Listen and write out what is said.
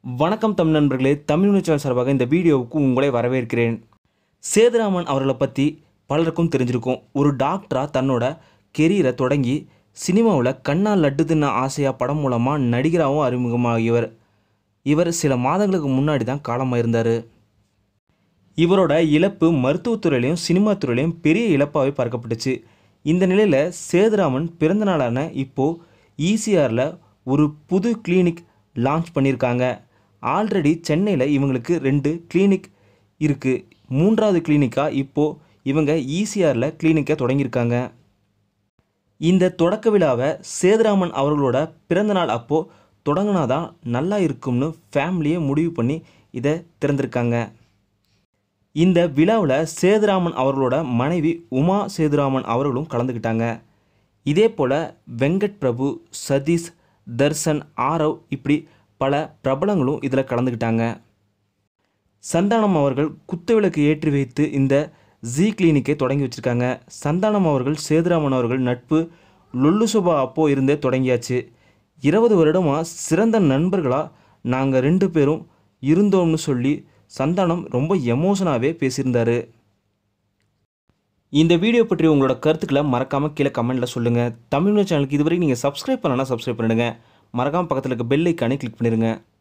வணக்கம் தமிழ் நண்பர்களே Tamil news channel சார்பாக இந்த வீடியோவுக்கு உங்களை வரவேற்கிறேன் சேதுராமன் அவர்களை பற்றி பலருக்கும் தெரிஞ்சிருக்கும் ஒரு டாக்டராக தன்னோட கெரியரை தொடங்கி சினிமாவில் கண்ணா லட்டு தின்ன ஆசையா படம் மூலமாக நடிகராகவும் அறிமுகமாகியவர் இவர் சில மாதங்களுக்கு முன்னாடி தான் காலமாயிருந்தார் இவரோட இழப்பு மருத்துவத்துறையிலையும் சினிமா துறையிலையும் பெரிய இழப்பாகவே பார்க்கப்பட்டுச்சு இந்த நிலையில் சேதுராமன் பிறந்த நாளான இப்போது ஈசிஆரில் ஒரு புது கிளினிக் லான்ச் பண்ணியிருக்காங்க ஆல்ரெடி சென்னையில் இவங்களுக்கு ரெண்டு கிளினிக் இருக்குது மூன்றாவது கிளினிக்காக இப்போது இவங்க ஈசிஆரில் கிளினிக்கை தொடங்கியிருக்காங்க இந்த தொடக்க விழாவை சேதுராமன் அவர்களோட பிறந்தநாள் அப்போது தொடங்கினாதான் நல்லா இருக்கும்னு ஃபேமிலியே முடிவு பண்ணி இதை திறந்திருக்காங்க இந்த விழாவில் சேதுராமன் அவர்களோட மனைவி உமா சேதுராமன் அவர்களும் கலந்துக்கிட்டாங்க இதே போல் வெங்கட் பிரபு சதீஷ் தர்சன் ஆரவ் இப்படி பல பிரபலங்களும் இதில் கலந்துக்கிட்டாங்க சந்தானம் அவர்கள் குத்துவிளக்கு ஏற்றி வைத்து இந்த ஜி கிளினிக்கை தொடங்கி வச்சுருக்காங்க சந்தானம் அவர்கள் சேதுராமன் அவர்கள் நட்பு லொல்லு சுபா அப்போ இருந்தே தொடங்கியாச்சு இருபது வருடமாக சிறந்த நண்பர்களாக நாங்கள் ரெண்டு பேரும் இருந்தோம்னு சொல்லி சந்தானம் ரொம்ப எமோஷனாகவே பேசியிருந்தார் இந்த வீடியோ பற்றி உங்களோட கருத்துக்களை மறக்காமல் கீழே கமெண்ட்டில் சொல்லுங்கள் தமிழ் சேனலுக்கு இதுவரை நீங்கள் சப்ஸ்கிரைப் பண்ணலன்னா சப்ஸ்கிரைப் பண்ணிடுங்க மறக்காமல் பக்கத்தில் இருக்க பெல் ஐக்கானே கிளிக் பண்ணிடுங்க